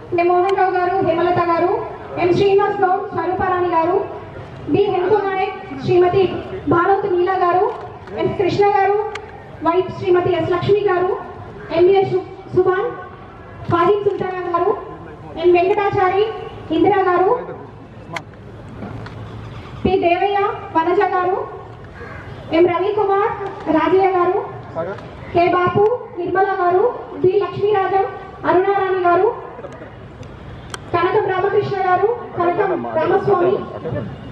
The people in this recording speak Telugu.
కె మోహన్ రావు గారు హేమలత గారు ఎం శ్రీనివాస్ గౌడ్ స్వరూపారాణి గారు బి హెంకు నాయక్ శ్రీమతి భారత్ నీలా గారు ఎం కృష్ణ గారు వైట్ శ్రీమతి ఎస్ లక్ష్మి గారు ఎంఏ సుభాన్ ఫాజిల్ సుల్తానా గారు ఎం వెంకటాచారి ఇందిరా గారు పి దేవయ్య వనజ గారు ఎం రవికుమార్ రాజయ్య గారు కె బాపు నిర్మల గారు బి లక్ష్మీరాజం అరుణారాణి గారు కనకం రామకృష్ణ గారు కనకం రామస్వామి